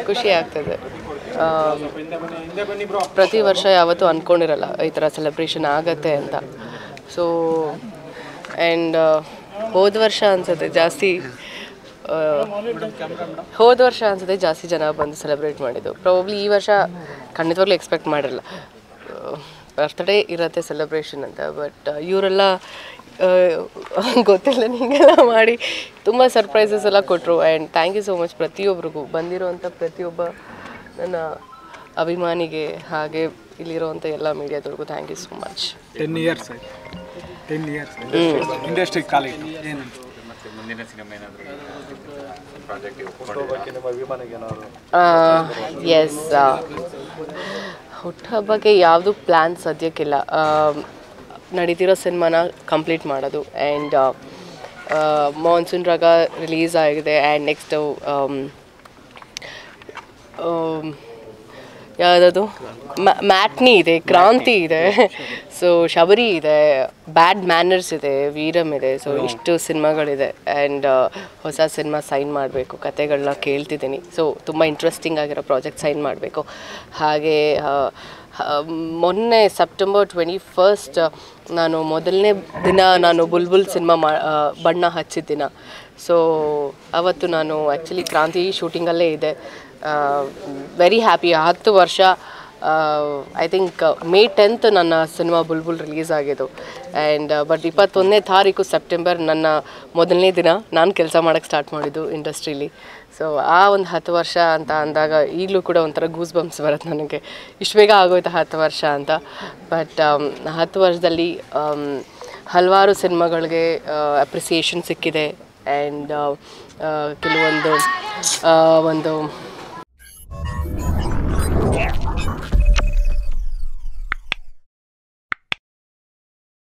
ಖುಷಿ ಆಗ್ತದೆ ಆಮ್, ಪ್ರತಿ ವರ್ಷ ಯಾವತ್ತೂ ಅಂದ್ಕೊಂಡಿರಲ್ಲ ಈ ಥರ ಸೆಲೆಬ್ರೇಷನ್ ಆಗತ್ತೆ ಅಂತ ಸೊ ಆ್ಯಂಡ್ ಹೋದ ವರ್ಷ ಅನ್ಸುತ್ತೆ ಜಾಸ್ತಿ ಹೋದ ವರ್ಷ ಅನ್ಸುತ್ತೆ ಜಾಸ್ತಿ ಜನ ಬಂದು ಸೆಲೆಬ್ರೇಟ್ ಮಾಡಿದ್ದು ಪ್ರಾಬಬ್ಲಿ ಈ ವರ್ಷ ಖಂಡಿತವಾಗ್ಲೂ ಎಕ್ಸ್ಪೆಕ್ಟ್ ಮಾಡಿರಲ್ಲ ಬರ್ತ್ಡೇ ಇರತ್ತೆ ಸೆಲೆಬ್ರೇಷನ್ ಅಂತ ಬಟ್ ಇವರೆಲ್ಲ ಗೊತ್ತಿಲ್ಲ ನಿಂಗೆಲ್ಲ ಮಾಡಿ ತುಂಬ ಸರ್ಪ್ರೈಸಸ್ ಎಲ್ಲ ಕೊಟ್ಟರು and thank you so much ಪ್ರತಿಯೊಬ್ಬರಿಗೂ ಬಂದಿರೋವಂಥ ಪ್ರತಿಯೊಬ್ಬ ನನ್ನ ಅಭಿಮಾನಿಗೆ ಹಾಗೆ ಇಲ್ಲಿರೋವಂಥ ಎಲ್ಲ ಮೀಡಿಯಾದವ್ರಿಗೂ thank you so much ten years ಆಯ್ತು ಟೆನ್ ಇಯರ್ಸ್ ಇಂಡಸ್ಟ್ರಿ ಕಾಲಿಟ್ಟು ಏನು ಎಸ್ ಹುಟ್ಟುಹಬ್ಬಕ್ಕೆ ಯಾವುದು ಪ್ಲ್ಯಾನ್ ಸದ್ಯಕ್ಕಿಲ್ಲ ಆಮ್, ನಡೀತಿರೋ ಸಿನಿಮಾನ ಕಂಪ್ಲೀಟ್ ಮಾಡೋದು ಆ್ಯಂಡ್ ಮಾನ್ಸೂನ್ ರಾಗ ರಿಲೀಸ್ ಆಗಿದೆ ಆ್ಯಂಡ್ ನೆಕ್ಸ್ಟು ಯಾವುದದು ಮ್ಯಾಟ್ನಿ ಇದೆ ಕ್ರಾಂತಿ ಇದೆ ಸೊ ಶಬರಿ ಇದೆ ಬ್ಯಾಡ್ ಮ್ಯಾನರ್ಸ್ ಇದೆ ವೀರಮ್ ಇದೆ ಸೊ ಇಷ್ಟು ಸಿನಿಮಾಗಳಿದೆ ಆ್ಯಂಡ್ ಹೊಸ ಸಿನಿಮಾ ಸೈನ್ ಮಾಡಬೇಕು ಕತೆಗಳನ್ನ ಕೇಳ್ತಿದ್ದೀನಿ ಸೊ ತುಂಬ ಇಂಟ್ರೆಸ್ಟಿಂಗ್ ಆಗಿರೋ ಪ್ರಾಜೆಕ್ಟ್ ಸೈನ್ ಮಾಡಬೇಕು ಹಾಗೆ ಆ, ಆ, ಮೊನ್ನೆ ಸೆಪ್ಟೆಂಬರ್ ಟ್ವೆಂಟಿ ಫಸ್ಟ್ ನಾನು ಮೊದಲನೇ ದಿನ ನಾನು ಬುಲ್ಬುಲ್ ಸಿನಿಮಾ ಮಾ ಆ, ಬಣ್ಣ ಹಚ್ಚಿದ ದಿನ ಸೊ ಅವತ್ತು ನಾನು ಆ್ಯಕ್ಚುಲಿ ಕ್ರಾಂತಿ ಶೂಟಿಂಗಲ್ಲೇ ಇದೆ ವೆರಿ ಹ್ಯಾಪಿ ಹತ್ತು ವರ್ಷ ಐ ಥಿಂಕ್ ಮೇ ಟೆಂತ್ ನನ್ನ ಸಿನಿಮಾ ಬುಲ್ಬುಲ್ ರಿಲೀಸ್ ಆಗಿದ್ದು ಆ್ಯಂಡ್ ಬಟ್ ಇಪ್ಪತ್ತೊಂದನೇ ತಾರೀಕು ಸೆಪ್ಟೆಂಬರ್ ನನ್ನ ಮೊದಲನೇ ದಿನ ನಾನು ಕೆಲಸ ಮಾಡೋಕ್ಕೆ ಸ್ಟಾರ್ಟ್ ಮಾಡಿದ್ದು ಇಂಡಸ್ಟ್ರೀಲಿ ಸೊ ಆ ಒಂದು ಹತ್ತು ವರ್ಷ ಅಂತ ಅಂದಾಗ ಈಗಲೂ ಕೂಡ ಒಂಥರ ಗೂಸ್ ಬಂಪ್ಸ್ ಬರುತ್ತೆ ನನಗೆ ಇಷ್ಟು ಬೇಗ ಆಗೋಯ್ತು ಹತ್ತು ವರ್ಷ ಅಂತ ಬಟ್ ಹತ್ತು ವರ್ಷದಲ್ಲಿ ಆಮ್, ಹಲವಾರು ಸಿನಿಮಾಗಳಿಗೆ ಅಪ್ರಿಸಿಯೇಷನ್ ಸಿಕ್ಕಿದೆ ಆ್ಯಂಡ್ ಕೆಲವೊಂದು ಆ, ಒಂದು